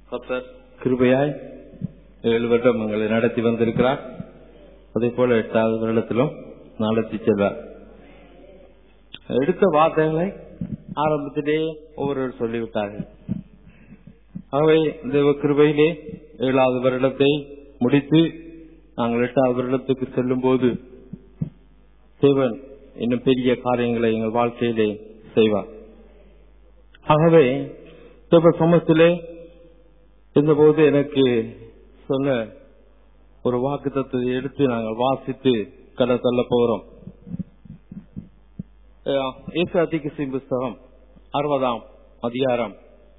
கர்த்தர் கிருபையாய் ஏழு வருடம் எங்களை நடத்தி வந்திருக்கிறார் அதே போல எட்டாவது வருடத்திலும் நடத்தி செல்வார் எடுத்த வார்த்தைகளை ஆரம்பத்திலே ஒவ்வொருவர் சொல்லிவிட்டார்கள் ஆகவே தேவ கிருபையிலே ஏழாவது வருடத்தை முடித்து நாங்கள் எட்டாவது வருடத்துக்கு செல்லும் போது தேவன் இன்னும் பெரிய காரியங்களை எங்கள் வாழ்க்கையிலே செய்வார் ஆகவே தேவ சமூகத்திலே இருந்தபோது எனக்கு சொன்ன ஒரு வாக்கு தத்துவத்தை எடுத்து நாங்கள் வாசித்து கடை தள்ள போறோம் இயேசு அதிகசி புஸ்தகம் அறுபதாம் அதிகாரம்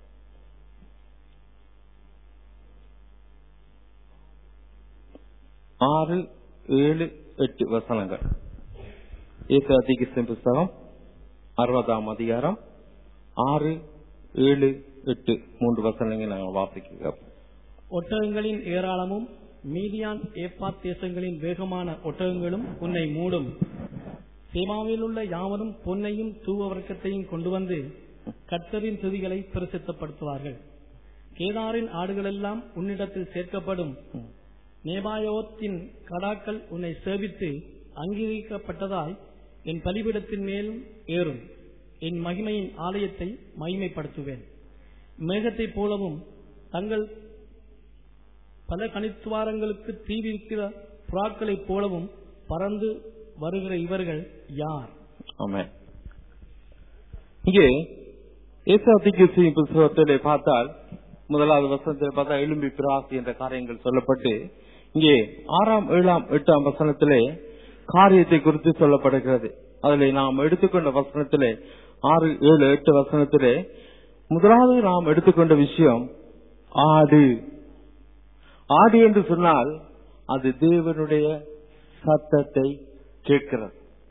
ஆறு ஏழு எட்டு வசனங்கள் இயேசு அதிகசி புஸ்தகம் அறுபதாம் அதிகாரம் ஆறு ஏழு எட்டு மூன்று வசனங்கள் நாங்கள் வாசிக்கிறோம் ஒட்டகங்களின் ஏராளமும் மீதியான் ஏப்பாத் தேசங்களின் வேகமான ஒட்டகங்களும் உன்னை மூடும் சேமாவில் உள்ள யாவரும் பொன்னையும் தூவ வர்க்கத்தையும் கொண்டு வந்து கர்த்தரின் துதிகளை பிரசித்தப்படுத்துவார்கள் கேதாரின் ஆடுகளெல்லாம் உன்னிடத்தில் சேர்க்கப்படும் நேபாயோத்தின் கடாக்கள் உன்னை சேவித்து அங்கீகரிக்கப்பட்டதாய் என் பலிபீடத்தின் மேலும் ஏறும் என் மகிமையின் ஆலயத்தை மகிமைப்படுத்துவேன் மேகத்தைப் போலவும் தங்கள் பல கணித்துவாரங்களுக்கு தீவிரிக்கிற புறாக்களைப் போலவும் பறந்து வருகிற இவர்கள் யார் ஆமென் இங்கே ஏசாதிக்கு புத்தகத்திலே பார்த்தால் முதலாவது வசனத்தில் பார்த்தா எலும்பி பிராசி என்ற காரியங்கள் சொல்லப்பட்டு இங்கே ஆறாம் ஏழாம் எட்டாம் வசனத்திலே காரியத்தை குறித்து சொல்லப்படுகிறது அதில் நாம் எடுத்துக்கொண்ட வசனத்திலே ஆறு ஏழு எட்டு வசனத்திலே முதலாவது நாம் எடுத்துக்கொண்ட விஷயம் ஆடு ஆடு என்று சொன்னால் அது தேவனுடைய சத்தத்தை கேட்கிறது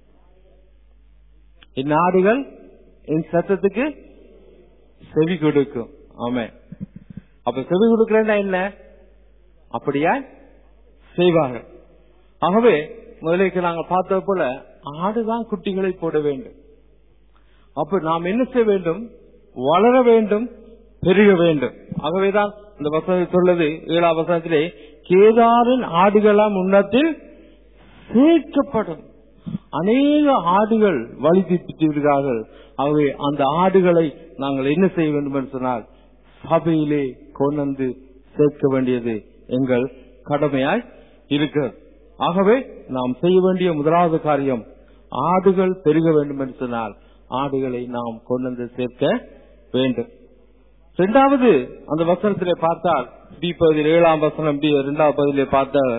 என் ஆடுகள் என் சத்தத்துக்கு செவி கொடுக்கும் ஆமே அப்ப செவி கொடுக்கிறேன்னா என்ன அப்படியா செய்வார்கள் ஆகவே முதலுக்கு நாங்கள் பார்த்தது போல ஆடுதான் குட்டிகளை போட வேண்டும் அப்ப நாம் என்ன செய்ய வேண்டும் வளர வேண்டும் பெருக வேண்டும் ஆகவேதான் இந்த வசனத்தை சொல்றது ஏழாம் வசனத்திலே கேதாரின் ஆடுகளாம் உன்னத்தில் சேர்க்கப்படும் அநேக ஆடுகள் வழி விடுகிறார்கள் ஆகவே அந்த ஆடுகளை நாங்கள் என்ன செய்ய வேண்டும் என்று சொன்னால் சபையிலே கொண்டு சேர்க்க வேண்டியது எங்கள் கடமையாய் இருக்கிறது ஆகவே நாம் செய்ய வேண்டிய முதலாவது காரியம் ஆடுகள் பெருக வேண்டும் என்று சொன்னால் ஆடுகளை நாம் கொண்டு சேர்க்க வேண்டும் இரண்டாவது அந்த வசனத்திலே பார்த்தால் பி பகுதியில் ஏழாம் வசனம் பி இரண்டாவது பகுதியிலே பார்த்தால்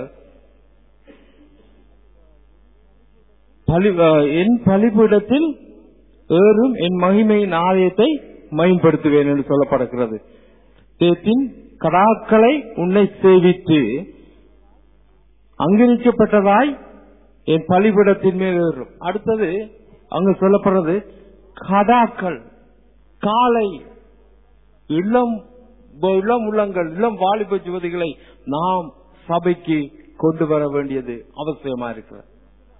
பலி என் பலிபீடத்தில் ஏறும் என் மகிமையின் ஆலயத்தை மேம்படுத்துவேன் என்று சொல்லப்படுகிறது தேத்தின் கடாக்களை உன்னை சேவித்து அங்கீகரிக்கப்பட்டதாய் என் பலிபீடத்தின் மேல் ஏறும் அடுத்தது அங்கு சொல்லப்படுறது கடாக்கள் காலை இளம் இளம் உள்ளங்கள் இளம் வாலிப ஜுவதிகளை நாம் சபைக்கு கொண்டு வர வேண்டியது அவசியமா இருக்கிறது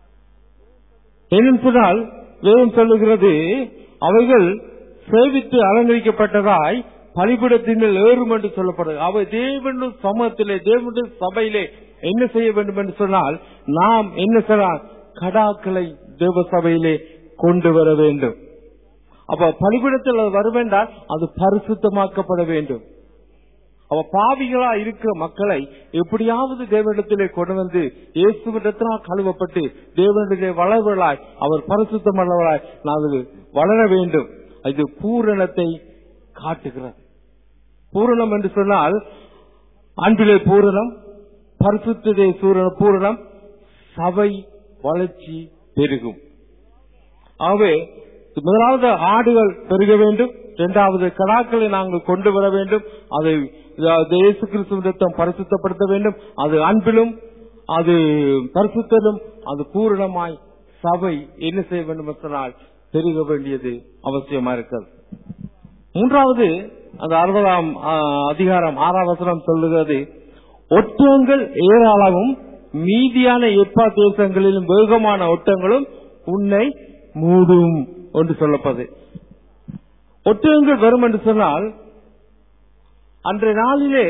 ஏன்னு சொன்னால் வேதம் சொல்லுகிறது அவைகள் சேவித்து அலங்கரிக்கப்பட்டதாய் பலிபிடத்தின் மேல் ஏறும் என்று சொல்லப்படுது அவை தேவனுடைய சமூகத்திலே தேவனுடைய சபையிலே என்ன செய்ய வேண்டும் என்று சொன்னால் நாம் என்ன செய்யலாம் கடாக்களை தேவ சபையிலே கொண்டு வர வேண்டும் அப்ப பலிபிடத்தில் அது வர வேண்டால் அது பரிசுத்தமாக்கப்பட வேண்டும் அவ பாவிகளா இருக்கிற மக்களை எப்படியாவது தேவனிடத்திலே கொண்டு வந்து இயேசுவிடத்தினால் கழுவப்பட்டு தேவனிடத்திலே வளர்வர்களாய் அவர் பரிசுத்தமல்லவராய் நாங்கள் வளர வேண்டும் இது பூரணத்தை காட்டுகிறது பூரணம் என்று சொன்னால் அன்பிலே பூரணம் பரிசுத்ததே பூரணம் சபை வளர்ச்சி பெருகும் ஆகவே முதலாவது ஆடுகள் பெருக வேண்டும் இரண்டாவது கடாக்களை நாங்கள் கொண்டு வர வேண்டும் அதை இயேசு கிறிஸ்துவ பரிசுத்தப்படுத்த வேண்டும் அது அன்பிலும் அது பரிசுத்தலும் அது பூரணமாய் சபை என்ன செய்ய வேண்டும் சொன்னால் பெருக வேண்டியது அவசியமா இருக்கிறது மூன்றாவது அந்த அறுபதாம் அதிகாரம் ஆறாம் வசனம் சொல்லுகிறது ஒட்டங்கள் ஏராளமும் மீதியான எப்பா தேசங்களிலும் வேகமான ஒட்டங்களும் உன்னை மூடும் என்று சொல்லப்பது ஒட்டகங்கள் வரும் என்று சொன்னால் அன்றைய நாளிலே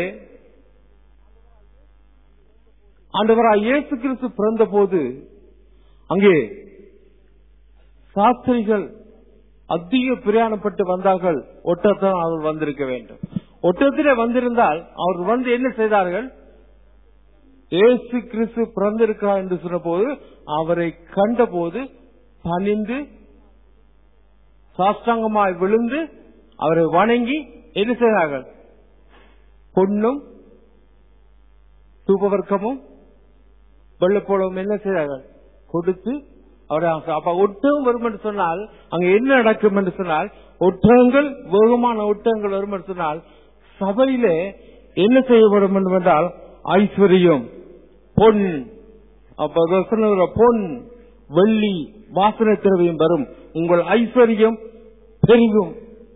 ஆண்டவராய் இயேசு கிறிஸ்து பிறந்த போது அங்கே சாஸ்திரிகள் அதிக பிரயாணப்பட்டு வந்தார்கள் ஒட்டத்தான் அவர் வந்திருக்க வேண்டும் ஒட்டத்திலே வந்திருந்தால் அவர் வந்து என்ன செய்தார்கள் இயேசு கிறிஸ்து பிறந்திருக்கிறார் என்று சொன்னபோது அவரை கண்டபோது பணிந்து சாஷ்டாங்கமாய் விழுந்து அவரை வணங்கி என்ன செய்தார்கள் பொன்னும் தூபவர்க்கமும் வெள்ளப்போளவும் என்ன செய்தார்கள் கொடுத்து அவரை அப்ப ஒட்டகம் வரும் என்று சொன்னால் அங்க என்ன நடக்கும் என்று சொன்னால் ஒட்டகங்கள் வேகமான ஒட்டகங்கள் வரும் என்று சொன்னால் சபையிலே என்ன செய்யப்படும் என்றால் ஐஸ்வர்யம் பொன் அப்ப சொன்ன பொன் வெள்ளி வாசனை திரவியம் வரும் உங்கள் ஐஸ்வர்யம் பெருகும்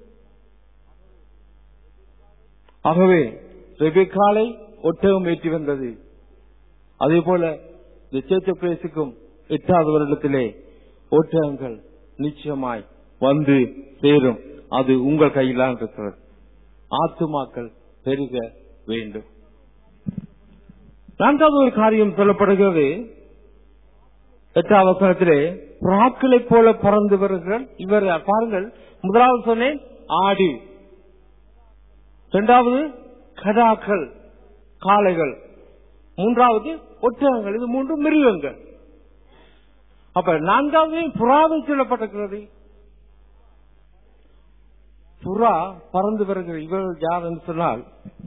ஆகவே ரெபேக்காலை ஒட்டகம் ஏற்றி வந்தது அதே போல இந்த சேத்த பிரேசுக்கும் எட்டாவது வருடத்திலே ஒட்டகங்கள் நிச்சயமாய் வந்து சேரும் அது உங்கள் கையில்தான் இருக்கிறது ஆத்துமாக்கள் பெருக வேண்டும் நான்காவது ஒரு காரியம் சொல்லப்படுகிறது எட்டாம் வசனத்திலே புறாக்களை போல பறந்து வருகிறார் இவர் பாருங்கள் முதலாவது சொன்னேன் ஆடு இரண்டாவது கடாக்கள் காளைகள் மூன்றாவது ஒட்டகங்கள் இது மூன்று மிருகங்கள் அப்ப நான்காவது புறாவை சொல்லப்பட்டிருக்கிறது புறா பறந்து வருகிற இவர்கள் யார் என்று சொன்னால்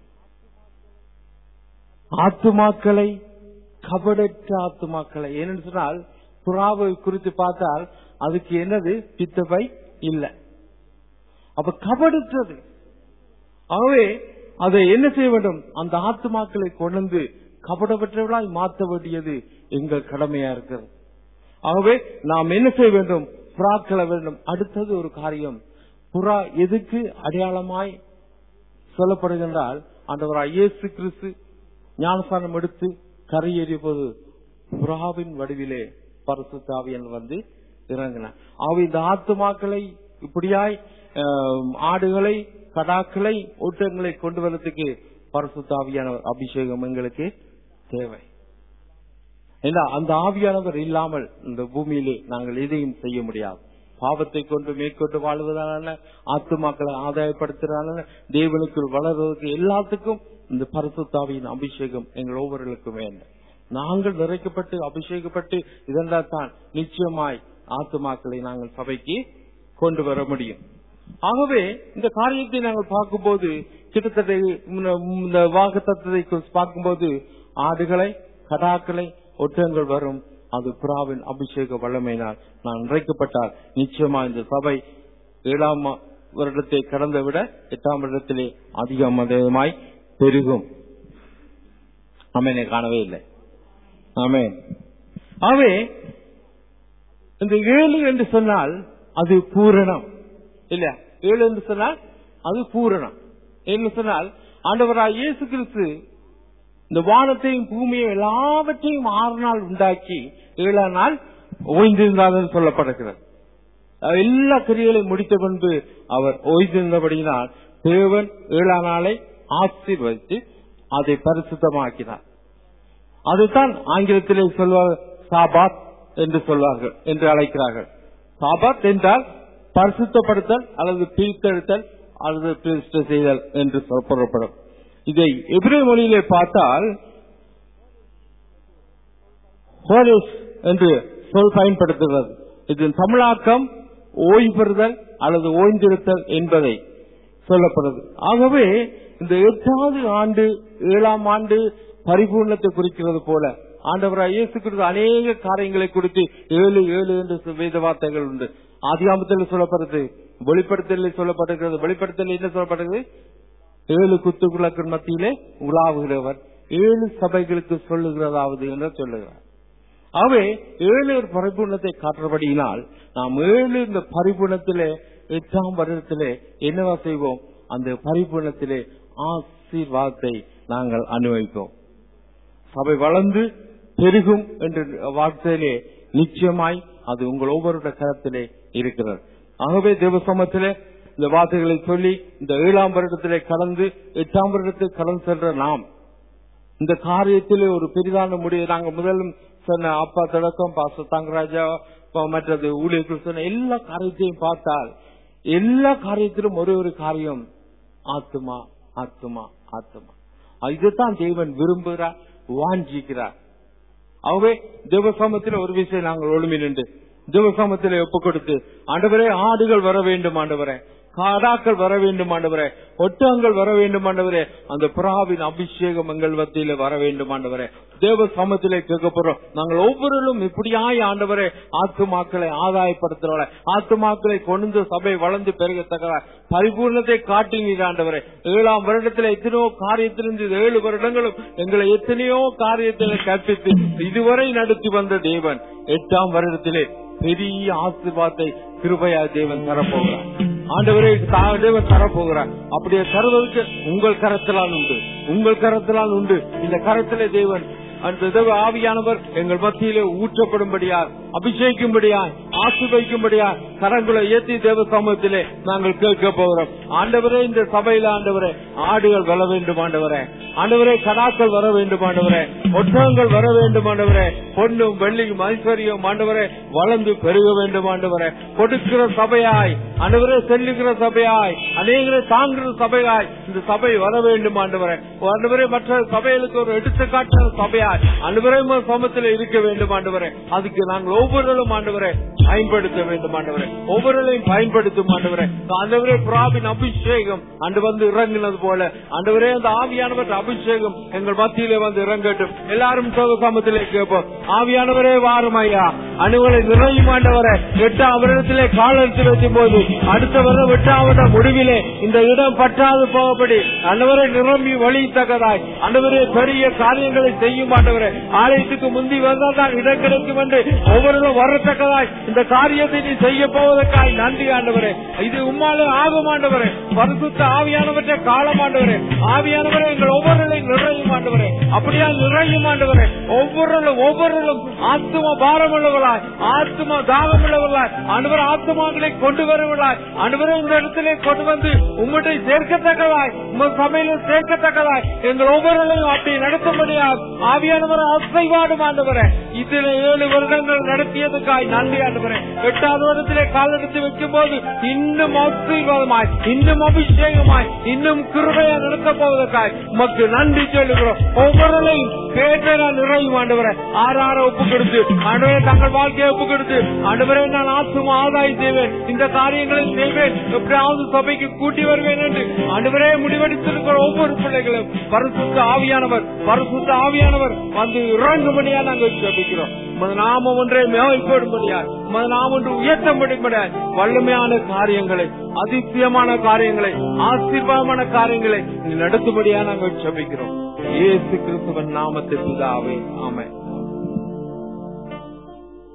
ஆத்துமாக்களை கபடற்ற ஆத்துமாக்களை ஏனென்று சொன்னால் புறாவை குறித்து பார்த்தால் அதுக்கு என்னது பித்தப்பை இல்லை அப்ப கபடற்றது ஆகவே அதை என்ன செய்ய வேண்டும் அந்த ஆத்துமாக்களை கொண்டு கபடப்பட்டவர்களாய் மாற்ற வேண்டியது எங்கள் கடமையா இருக்கிறது ஆகவே நாம் என்ன செய்ய வேண்டும் புறாக்களை வேண்டும் அடுத்தது ஒரு காரியம் புறா எதுக்கு அடையாளமாய் சொல்லப்படுகின்றால் ஆண்டவராய் இயேசு கிறிஸ்து ஞானஸ்தானம் எடுத்து கரையேறிய போது புறாவின் வடிவிலே பரிசுத்தாவியன் வந்து இறங்கினார் ஆக இந்த ஆத்துமாக்களை இப்படியாய் ஆஹ், ஆடுகளை கடாக்களை ஓட்டங்களை கொண்டு வரதுக்கு பரிசுத்தாவியான அபிஷேகம் எங்களுக்கு தேவை ஏன்னா அந்த ஆவியானவர் இல்லாமல் இந்த பூமியிலே நாங்கள் எதையும் செய்ய முடியாது பாவத்தை கொண்டு மேற்கொண்டு வாழ்வதான ஆத்துமாக்களை ஆதாயப்படுத்துறதான தேவனுக்குள் வளர்வதற்கு எல்லாத்துக்கும் இந்த பரிசுத்தாவியின் அபிஷேகம் எங்கள் ஒவ்வொருவருக்கும் வேண்டும் நாங்கள் நிறைக்கப்பட்டு அபிஷேகப்பட்டு இதெல்லாம் தான் நிச்சயமாய் ஆத்துமாக்களை நாங்கள் சபைக்கு கொண்டு வர முடியும் ஆகவே இந்த காரியத்தை நாங்கள் பார்க்கும்போது கிட்டத்தட்ட இந்த- இந்த வாக்கு தத்துவத்தை பார்க்கும்போது ஆடுகளை கடாக்களை ஒட்டங்கள் வரும் அது புறாவின் அபிஷேக வல்லமையினால் நான் நிறைக்கப்பட்டால் நிச்சயமா இந்த சபை ஏழாம் மா- வருடத்தை கடந்த விட எட்டாம் வருடத்திலே அதிகம் அதிகமாய் பெருகும் அமேனை காணவே இல்லை ஆமென் ஆகவே இந்த ஏழு என்று சொன்னால் அது பூரணம் இல்ல ஏழு என்று சொன்னால் அது பூரணம் என்று சொன்னால் ஆண்டவராய் இயேசு கிறிஸ்து இந்த வானத்தையும் பூமியையும் எல்லாவற்றையும் ஆறு நாள் உண்டாக்கி ஏழாம் நாள் ஓய்ந்திருந்தார் என்று சொல்லப்படுகிறது அவர் எல்லா கிரியைகளையும் முடித்த பின்பு அவர் ஓய்ந்திருந்தபடியினால் தேவன் ஏழாம் நாளை ஆசீர்வதித்து அதை பரிசுத்தமாக்கினார் அதுதான் ஆங்கிலத்திலே சொல்வார் சாபாத் என்று சொல்வார்கள் என்று அழைக்கிறார்கள் சாபாத் என்றால் பரிசுத்தப்படுத்தல் அல்லது பிரித்தெடுத்தல் அல்லது பிரதிஷ்டை செய்தல் என்று சொல்லப்படும் இதை எபிரே மொழியிலே பார்த்தால் ஹோலிஸ் என்று சொல் பயன்படுத்துகிறது இதன் தமிழாக்கம் ஓய்வெறுதல் அல்லது ஓய்ந்திருத்தல் என்பதை சொல்லப்படுது ஆகவே இந்த எட்டாவது ஆண்டு ஏழாம் ஆண்டு பரிபூர்ணத்தை குறிக்கிறது போல ஆண்டவராய் இயேசு கிறிஸ்து அநேக காரியங்களை குறித்து ஏழு ஏழு என்று சொ- வேத வார்த்தைகள் உண்டு ஆதிகாமத்தில் சொல்லப்படுது வெளிப்படுத்தலில் சொல்லப்பட்டிருக்கிறது வெளிப்படுத்தலில் என்ன சொல்லப்படுகிறது ஏழு குத்து விளக்கின் மத்தியிலே உலாவுகிறவர் ஏழு சபைகளுக்கு சொல்லுகிறதாவது என்று சொல்லுகிறார் ஆகவே ஏழு ஒரு பரிபூர்ணத்தை காட்டுறபடியினால் நாம் ஏழு இந்த பரிபூர்ணத்திலே எட்டாம் வருடத்திலே என்னவா செய்வோம் அந்த பரிபூர்ணத்திலே ஆசீர்வாதத்தை நாங்கள் அனுபவிப்போம் சபை வளர்ந்து பெருகும் என்ற வார்த்தையிலே நிச்சயமாய் அது உங்கள் ஒவ்வொருடைய கரத்திலே இருக்கிறது ஆகவே தேவ சமத்திலே இந்த வார்த்தைகளை சொல்லி இந்த ஏழாம் வருடத்திலே கடந்து எட்டாம் வருடத்தில் கடந்து சென்ற நாம் இந்த காரியத்திலே ஒரு பெரிதான முடிவு நாங்க முதலும் சொன்ன அப்பா தொடக்கம் பாச தங்கராஜா ப- மற்றது ஊழியர்கள் சொன்ன எல்லா காரியத்தையும் பார்த்தால் எல்லா காரியத்திலும் ஒரே ஒரு காரியம் ஆத்துமா ஆத்துமா ஆத்துமா இதுதான் தேவன் விரும்புகிறார் வாஞ்சிக்கிறார் ஆகவே தேவசாமத்தில் ஒரு விஷயம் நாங்கள் ஒழுமி நின்று தேவசாமத்தில் ஒப்பு கொடுத்து ஆண்டவரே ஆடுகள் வர வேண்டும் ஆண்டவரே காடாக்கள் வர வேண்டும் ஆண்டவரே ஒட்டகங்கள் வர வேண்டும் ஆண்டவரே அந்த புறாவின் அபிஷேகம் எங்கள் மத்தியில வர வேண்டும் ஆண்டவரே தேவ சமத்திலே கேட்க போறோம் நாங்கள் ஒவ்வொருவரும் இப்படியாய் ஆண்டவரே ஆத்துமாக்களை ஆதாயப்படுத்துறவரை ஆத்துமாக்களை கொண்டு சபை வளர்ந்து பெருகத்தக்க பரிபூர்ணத்தை காட்டுங்க ஆண்டவரே ஏழாம் வருடத்துல எத்தனையோ காரியத்திலிருந்து இந்த ஏழு வருடங்களும் எங்களை எத்தனையோ காரியத்தில் கற்பித்து இதுவரை நடத்தி வந்த தேவன் எட்டாம் வருடத்திலே பெரிய ஆசீர்வாதத்தை கிருபையா தேவன் தரப்போகிறார் ஆண்டவரே தா- தேவன் தரப்போகிறார் அப்படியே தருவதற்கு உங்கள் கரத்திலால் உண்டு உங்கள் கரத்திலால் உண்டு இந்த கரத்திலே தேவன் அந்த தேவ ஆவியானவர் எங்கள் மத்தியிலே ஊற்றப்படும்படியார் அபிஷேகிக்கும்படியார் ஆசிர்வதிக்கும்படியார் கரங்களை ஏற்றி தேவ சமூகத்திலே நாங்கள் கேட்க போகிறோம் ஆண்டவரே இந்த சபையில ஆண்டவரே ஆடுகள் வர வேண்டும் ஆண்டவரே ஆண்டவரே கடாக்கள் வர வேண்டும் ஆண்டவரே ஒட்டகங்கள் வர வேண்டும் ஆண்டவரே பொண்ணும் வெள்ளியும் ஐஸ்வர்யம் ஆண்டவரே வளர்ந்து பெருக வேண்டும் ஆண்டவரே கொடுக்கிற சபையாய் ஆண்டவரே செல்லுகிற சபையாய் அநேகரை தாங்குகிற சபையாய் இந்த சபை வர வேண்டும் ஆண்டவரே ஆண்டவரே மற்ற சபைகளுக்கு ஒரு எடுத்துக்காட்டு சபையாய் ஆண்டவரே உமது சமத்தில் இருக்க வேண்டும் ஆண்டவரே அதுக்கு நாங்கள் ஒவ்வொருவரும் ஆண்டவரே பயன்படுத்த வேண்டும் ஆண்டவரே ஒவ்வொருவரையும் பயன்படுத்தும் ஆண்டவரே ஆண்டவரே புறாவின் அபிஷேகம் அன்று வந்து இறங்கினது போல ஆண்டவரே அந்த ஆவியானவர் அபிஷேகம் எங்கள் மத்தியிலே வந்து இறங்கட்டும் எல்லாரும் சமத்திலே கேட்போம் ஆவியானவரே வாரும் ஐயா அணுகளை நிறையும் ஆண்டவரே எட்டாம் வருடத்திலே கால் எடுத்து வைக்கும் போது அடுத்த வருடம் எட்டாம் வருட முடிவிலே இந்த இடம் பற்றாது போகப்படி அண்டவரை நிரம்பி வழித்தக்கதாய் அண்டவரே பெரிய காரியங்களை செய்யும் ஆண்டவரே ஆலயத்துக்கு முந்தி வந்தால் தான் இடம் கிடைக்கும் என்று ஒவ்வொருவரும் வரத்தக்கதாய் இந்த காரியத்தை நீ செய்ய போவதற்காய் நன்றி ஆண்டவரே இது உம்மாலே ஆகும் ஆண்டவரே பரிசுத்த ஆவியானவற்றை காலம் ஆண்டவரே ஆவியானவரே எங்கள் ஒவ்வொருவரையும் நிறையும் ஆண்டவரே அப்படியா நிறையும் ஆண்டவரே ஒவ்வொருவரும் ஒவ்வொருவரும் ஆத்தும பாரமுள்ளவர்களாய் ஆத்தும தாகமுள்ளவர்களாய் ஆண்டவர் ஆத்துமாக்களை கொண்டு வரவர்களாய் ஆண்டவரே இந்த இடத்திலே கொண்டு வந்து உம்மிட்டை சேர்க்கத்தக்கதாய் உங்கள் சபையில சேர்க்கத்தக்கதாய் எங்கள் ஒவ்வொருவரையும் அப்படி நடத்தும்படியா ஆவியானவர் அசைவாடும் ஆண்டவரே இதில் ஏழு வருடங்கள் நடத்தியதுக்காய் நன்றி ஆண்டவரே எட்டாவது வருடத்திலே காலெடுத்து வைக்கும் போது இன்னும் ஆசீர்வாதமாய் இன்னும் அபிஷேகமாய் இன்னும் கிருபையா நடத்த போவதற்காய் உமக்கு நன்றி சொல்லுகிறோம் ஒவ்வொருவரையும் கேட்டா நிறையும் ஆண்டவரை ஆறார ஒப்பு கொடுத்து ஆண்டவரை தங்கள் வாழ்க்கையை ஒப்பு கொடுத்து ஆண்டவரை நான் ஆத்தும ஆதாயம் செய்வேன் இந்த காரியங்களை செய்வேன் எப்படியாவது சபைக்கு கூட்டி வருவேன் என்று ஆண்டவரே முடிவெடுத்திருக்கிற ஒவ்வொரு பிள்ளைகளும் பரிசுத்த ஆவியானவர் பரிசுத்த ஆவியானவர் வந்து இறங்கும்படியா நாங்கள் ஜபிக்கிறோம் உமது நாமம் ஒன்றே மேய்ப்படும்படியா உமது நாமம் ஒன்று உயர்த்தப்படும்படியா வல்லமையான காரியங்களை அதிசயமான காரியங்களை ஆசீர்வாதமான காரியங்களை நீ நடத்தும்படியா நாங்கள் ஜபிக்கிறோம் இயேசு கிறிஸ்துவன் நாமத்தில் பிதாவே ஆமென்